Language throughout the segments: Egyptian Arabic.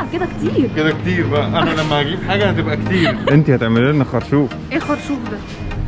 كده كتير كده كتير بقى انا لما هجيب حاجه هتبقى كتير انت هتعملي لنا خرشوف ايه خرشوف ده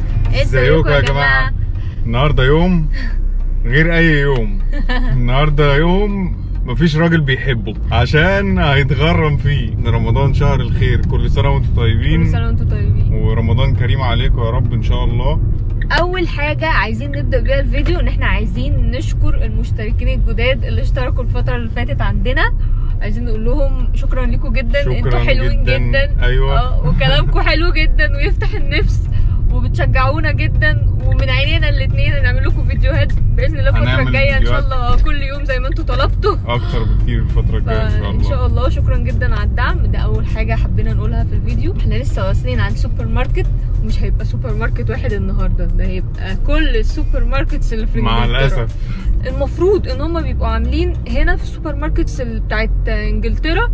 ازيكم يا جماعه النهارده يوم غير اي يوم النهارده يوم مفيش راجل بيحبه عشان هيتغرم فيه ان رمضان شهر الخير كل سنه وانتم كل طيبين سنه وانتم طيبين ورمضان كريم عليكم يا رب ان شاء الله اول حاجه عايزين نبدا بيها الفيديو ان احنا عايزين نشكر المشتركين الجداد اللي اشتركوا الفتره اللي فاتت عندنا عايزين نقول لهم شكرا لكم جدا شكراً انتوا حلوين جداً. جدا أيوة. اه وكلامكم حلو جدا ويفتح النفس وبتشجعونا جدا ومن عينينا الاثنين نعمل لكم فيديوهات باذن الله الفتره هنعمل الجايه ان شاء فيديوهات. الله كل يوم زي ما انتوا طلبتوا اكتر بكتير الفتره الجايه ان شاء فان الله شاء الله شكرا جدا على الدعم ده اول حاجه حبينا نقولها في الفيديو احنا لسه واصلين عن سوبر ماركت ومش هيبقى سوبر ماركت واحد النهارده ده هيبقى كل السوبر ماركتس اللي في مع انجلترا. الاسف المفروض ان هم بيبقوا عاملين هنا في السوبر ماركتس اللي بتاعت انجلترا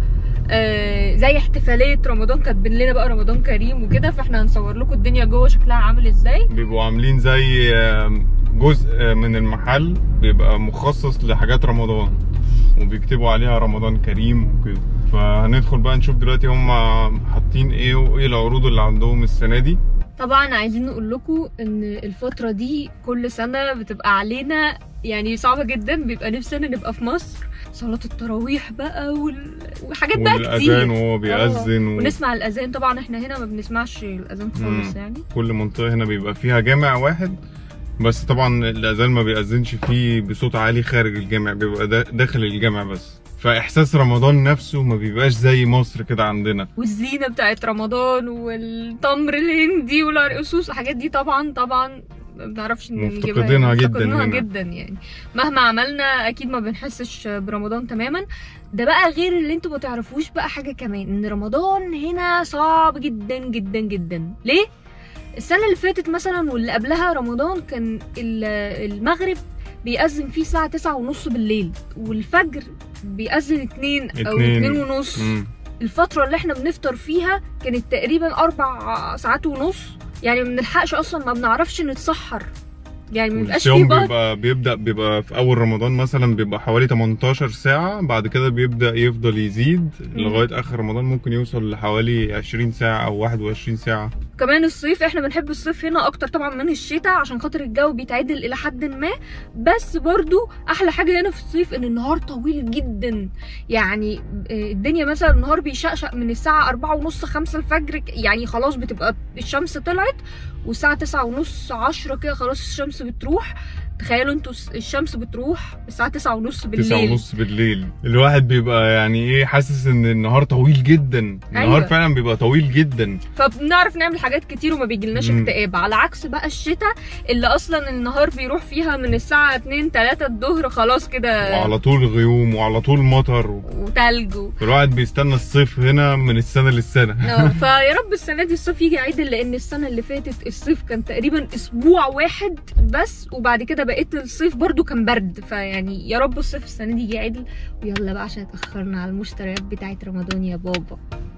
آه زي احتفاليه رمضان كاتبين لنا بقى رمضان كريم وكده فاحنا هنصور لكم الدنيا جوه شكلها عامل ازاي بيبقوا عاملين زي آم، جزء من المحل بيبقى مخصص لحاجات رمضان وبيكتبوا عليها رمضان كريم وكده فهندخل بقى نشوف دلوقتي هم حاطين ايه وايه العروض اللي عندهم السنه دي طبعا عايزين نقول لكم ان الفتره دي كل سنه بتبقى علينا يعني صعبه جدا بيبقى نفسنا نبقى في مصر صلاه التراويح بقى وال... وحاجات بقى والاذان كتير وهو بيأذن آه، و... ونسمع الاذان طبعا احنا هنا ما بنسمعش الاذان خالص مم. يعني كل منطقه هنا بيبقى فيها جامع واحد بس طبعا الاذان ما بيأذنش فيه بصوت عالي خارج الجامع بيبقى دا- داخل الجامع بس فاحساس رمضان نفسه ما بيبقاش زي مصر كده عندنا والزينه بتاعت رمضان والتمر الهندي والعرقسوس الحاجات دي طبعا طبعا ما بنعرفش نجيبها مفتقدينها يعني. جداً مفتقدينها هنا. جدا يعني مهما عملنا اكيد ما بنحسش برمضان تماما ده بقى غير اللي انتوا ما تعرفوش بقى حاجه كمان ان رمضان هنا صعب جدا جدا جدا ليه السنه اللي فاتت مثلا واللي قبلها رمضان كان ال- المغرب بيأذن فيه الساعة تسعة ونص بالليل والفجر بيأذن اتنين أو اتنين. اتنين ونص مم. الفترة اللي احنا بنفطر فيها كانت تقريبا أربع ساعات ونص يعني ما بنلحقش أصلا ما بنعرفش نتسحر يعني ما بيبقاش في والصيام بقى بيبقى بيبدا بيبقى في اول رمضان مثلا بيبقى حوالي 18 ساعه بعد كده بيبدا يفضل يزيد لغايه اخر رمضان ممكن يوصل لحوالي 20 ساعه او 21 ساعه كمان الصيف احنا بنحب الصيف هنا اكتر طبعا من الشتاء عشان خاطر الجو بيتعدل الى حد ما بس برضو احلى حاجه هنا في الصيف ان النهار طويل جدا يعني آه، الدنيا مثلا النهار بيشقشق من الساعه أربعة ونص خمسة الفجر ك- يعني خلاص بتبقى الشمس طلعت والساعه تسعة ونص عشرة كده خلاص الشمس بتروح تخيلوا انتوا الس- الشمس بتروح الساعه تسعة ونص بالليل 9 ونص بالليل الواحد بيبقى يعني ايه حاسس ان النهار طويل جدا النهار أيوة. فعلا بيبقى طويل جدا فبنعرف نعمل حاجات كتير وما بيجيلناش مم. اكتئاب على عكس بقى الشتاء اللي اصلا النهار بيروح فيها من الساعه 2 3 الظهر خلاص كده وعلى طول غيوم وعلى طول مطر وتلج و... الواحد بيستنى الصيف هنا من السنه للسنه آه، فيا رب السنه دي الصيف يجي عدل لان السنه اللي فاتت الصيف كان تقريبا اسبوع واحد بس وبعد كده بقيت الصيف برضو كان برد فيعني يا رب الصيف السنه دي يجي عدل ويلا بقى عشان اتاخرنا على المشتريات بتاعت رمضان يا بابا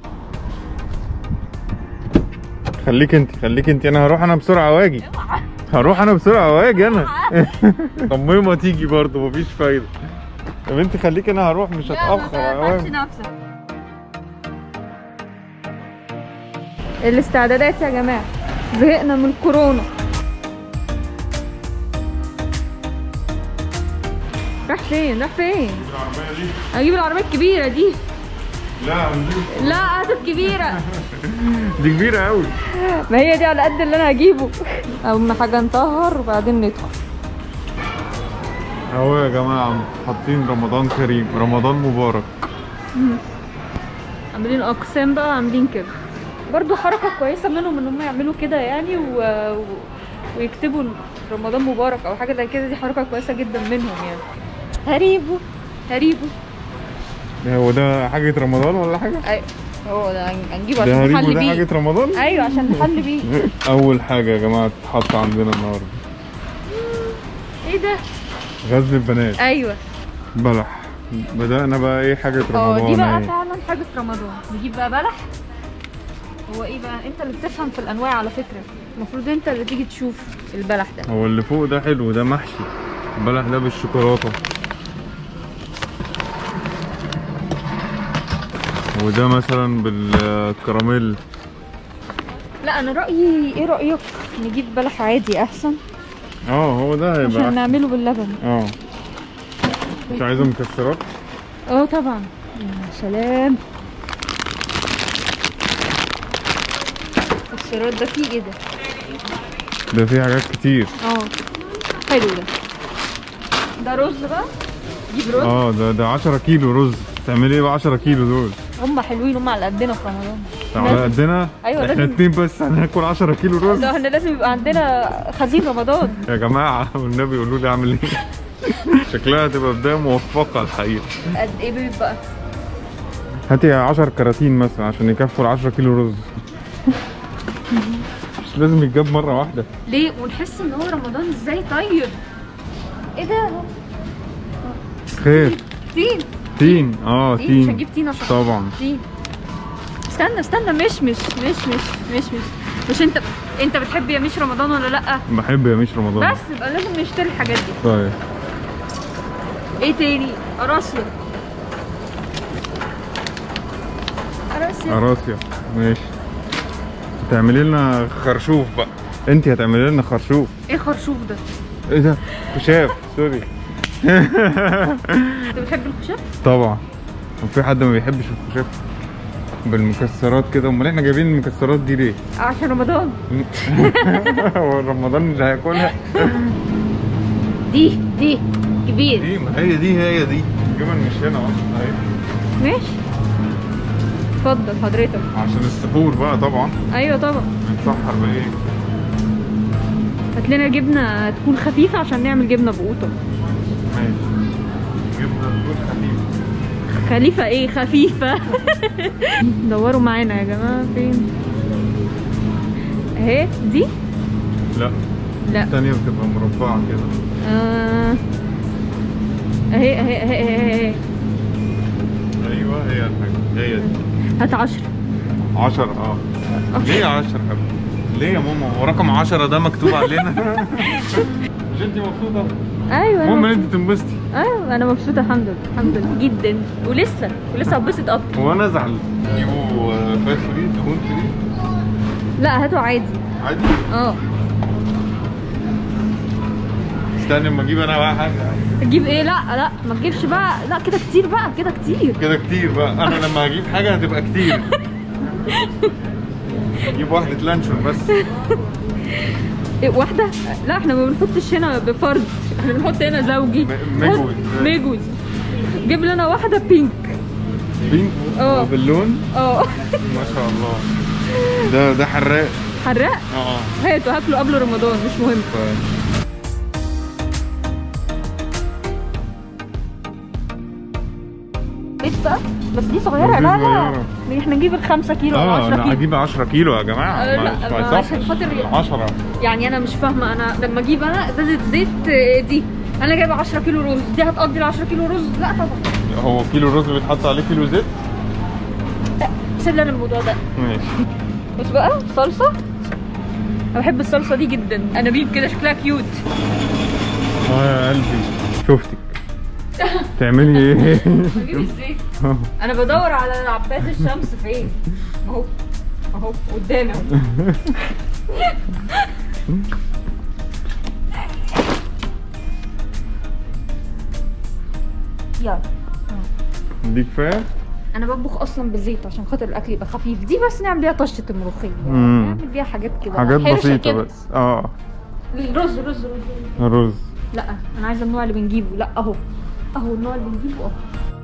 خليك انت خليك انت انا هروح انا بسرعه واجي هروح انا بسرعه واجي انا طب ماما تيجي برضه مفيش فايده طب انت خليك انا هروح مش هتاخر يا ماما. نفسك الاستعدادات يا جماعه زهقنا من كورونا راح فين راح فين العربية دي؟ اجيب العربيه الكبيره دي لا دي- لا هات الكبيره دي كبيره قوي ما هي دي على قد اللي انا هجيبه اهم حاجه نطهر وبعدين ندخل اهو يا جماعه حاطين رمضان كريم رمضان مبارك عاملين اقسام بقى عاملين كده برضو حركه كويسه منهم ان هم يعملوا كده يعني و... و... ويكتبوا رمضان مبارك او حاجه زي كده دي حركه كويسه جدا منهم يعني هريبو هريبو هو ده حاجه رمضان ولا حاجه ايوه هو ده هن- هنجيبه ده عشان هريبو نحل ده بيه حاجه رمضان ايوه عشان نحل بيه اول حاجه يا جماعه تتحط عندنا النهارده ايه ده غزل البنات ايوه بلح بدأنا بقى ايه حاجة اه دي رمضان بقى اهي فعلا حاجه رمضان نجيب بقى بلح هو ايه بقى انت اللي بتفهم في الانواع على فكره المفروض انت اللي تيجي تشوف البلح ده هو اللي فوق ده حلو ده محشي البلح ده بالشوكولاتة وده مثلا بالكراميل لا انا رايي ايه رايك نجيب بلح عادي احسن اه هو ده عشان هيبقى نعمله باللبن اه مش عايزه مكسرات اه طبعا يا سلام السرات ده فيه ايه ده ده فيه حاجات كتير اه حلو ده ده رز بقى جيب رز اه ده ده 10 كيلو رز تعملي ايه ب 10 كيلو دول هم حلوين هم على قدنا في رمضان على لازم. قدنا أيوة، احنا لازم. اتنين بس هناكل 10 كيلو رز ده احنا لازم يبقى عندنا خزين رمضان يا جماعه والنبي قولوا لي اعمل ايه شكلها هتبقى بدايه موفقه الحقيقه قد ايه بيبقى بقى هاتي 10 كراتين مثلا عشان يكفوا ال 10 كيلو رز مش لازم يتجاب مره واحده ليه ونحس ان هو رمضان ازاي طيب ايه ده خير تين تين اه تين مش تين هنجيب تين عشان طبعا تين استنى استنى مش مش مش مش مش مش مش انت انت بتحب يا مش رمضان ولا لا بحب يا مش رمضان بس يبقى لازم نشتري الحاجات دي طيب ايه تاني قراصية قراصية قراصية ماشي تعملي لنا خرشوف بقى انت هتعملي لنا خرشوف ايه خرشوف ده ايه ده خشاف سوري انت بتحب الخشب طبعا وفي حد ما بيحبش الخشاف بالمكسرات كده امال احنا جايبين المكسرات دي ليه عشان رمضان هو رمضان مش هياكلها دي دي كبير دي ما هي دي هي دي الجبن مش هنا اصلا اهي ماشي اتفضل حضرتك عشان السحور بقى طبعا ايوه طبعا نتسحر بايه هات لنا جبنه تكون خفيفه عشان نعمل جبنه بقوطه ماشي جبنه تكون خفيفه خليفه ايه خفيفه دوروا معانا يا جماعه فين اهي دي لا لا الثانيه بتبقى مربعه كده آه. اهي اهي اهي اهي اهي ايوه هي الحاجه هي دي هات عشرة 10 اه ليه 10 حبيبي ليه يا ماما هو رقم 10 ده مكتوب علينا مش انت مبسوطه ايوه المهم ان أنا انت تنبسطي ايوه انا مبسوطه الحمد لله الحمد لله جدا ولسه ولسه هتبسط اكتر وانا ازعل جيبوا فات فري دهون فري لا هاتوا عادي عادي اه استنى اما اجيب انا بقى حاجه تجيب ايه لا لا ما تجيبش بقى لا كده كتير بقى كده كتير كده كتير بقى انا لما هجيب حاجه هتبقى كتير جيب واحده لانشون بس إيه واحده لا احنا ما بنحطش هنا بفرد احنا بنحط هنا زوجي م- مجوز. ميجوز جيب لنا واحده بينك بينك اه. باللون اه ما شاء الله ده ده حراق حراق اه هاتوا هاكله قبل رمضان مش مهم طيب. بيت بقى بس دي صغيره دي لا صغيرة. لا احنا نجيب الخمسة كيلو او اه 10 انا كيلو هجيب 10 كيلو يا جماعه آه، ما- لا، ما ما يصحش. عشان خاطر- 10 يعني انا مش فاهمه انا لما اجيب انا ازازه زيت آه، دي انا جايبه 10 كيلو رز دي هتقضي ال 10 كيلو رز لا طبعا هو كيلو رز بيتحط عليه كيلو زيت سيب لنا الموضوع ده ماشي بص بقى صلصه انا بحب الصلصه دي جدا انابيب كده شكلها كيوت اه يا قلبي شفتك تعملي ايه اجيب الزيت انا بدور على عباس الشمس فين اهو اهو قدامي اهو يلا دي كفايه انا بطبخ اصلا بالزيت عشان خاطر الاكل يبقى خفيف دي بس نعمل بيها طشه الملوخيه مم. نعمل بيها حاجات كده حاجات حرشة بسيطه كده. بس اه رز رز رز رز لا انا عايزه النوع اللي بنجيبه لا اهو اهو النوع اللي بنجيبه اهو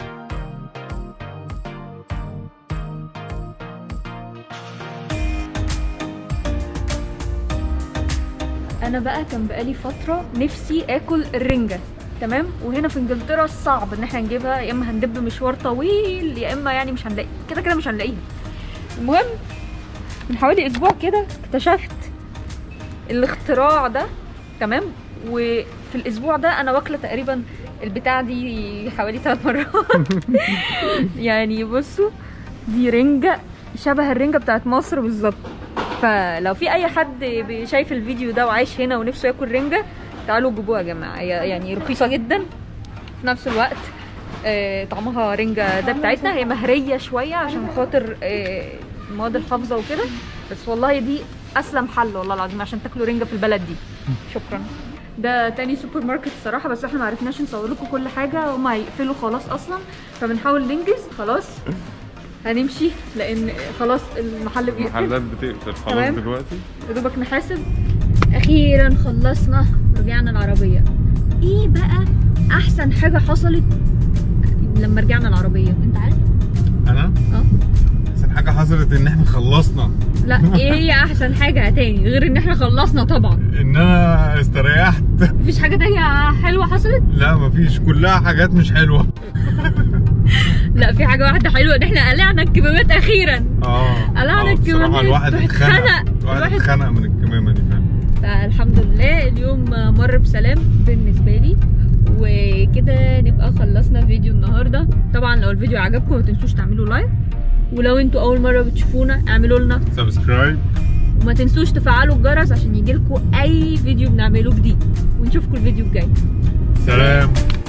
انا بقى كان بقالي فتره نفسي اكل الرنجه تمام وهنا في انجلترا صعب ان احنا نجيبها يا اما هندب مشوار طويل يا اما يعني مش هنلاقي كده كده مش هنلاقيها المهم من حوالي اسبوع كده اكتشفت الاختراع ده تمام وفي الاسبوع ده انا واكله تقريبا البتاع دي حوالي ثلاث مرات يعني بصوا دي رنجه شبه الرنجه بتاعت مصر بالظبط فلو في اي حد بي- شايف الفيديو ده وعايش هنا ونفسه ياكل رنجه تعالوا جيبوها يا جماعه هي يعني رخيصه جدا في نفس الوقت آه، طعمها رنجة ده بتاعتنا هي مهرية شوية عشان خاطر آه، المواد الحافظة وكده بس والله دي أسلم حل والله العظيم عشان تاكلوا رنجة في البلد دي شكرا ده تاني سوبر ماركت الصراحة بس احنا معرفناش نصور لكم كل حاجة هما هيقفلوا خلاص أصلا فبنحاول ننجز خلاص هنمشي لأن خلاص المحل بيقفل المحلات بتقفل خلاص تمام. دلوقتي يا دوبك نحاسب اخيرا خلصنا رجعنا العربيه ايه بقى احسن حاجه حصلت لما رجعنا العربيه انت عارف انا اه احسن حاجه حصلت ان احنا خلصنا لا ايه هي احسن حاجه تاني غير ان احنا خلصنا طبعا ان انا استريحت مفيش حاجه تانية حلوه حصلت لا مفيش كلها حاجات مش حلوه لا في حاجه واحده حلوه ان احنا قلعنا الكمامات اخيرا اه قلعنا آه، بصراحه الكمامات الواحد اتخنق. اتخنق الواحد الواحد- اتخنق من الكمامه دي فعلا فالحمد لله اليوم مر بسلام بالنسبه لي وكده نبقى خلصنا فيديو النهارده طبعا لو الفيديو عجبكم ما تنسوش تعملوا لايك ولو انتوا اول مره بتشوفونا اعملوا لنا سبسكرايب وما تنسوش تفعلوا الجرس عشان يجيلكوا اي فيديو بنعمله جديد ونشوفكم الفيديو الجاي سلام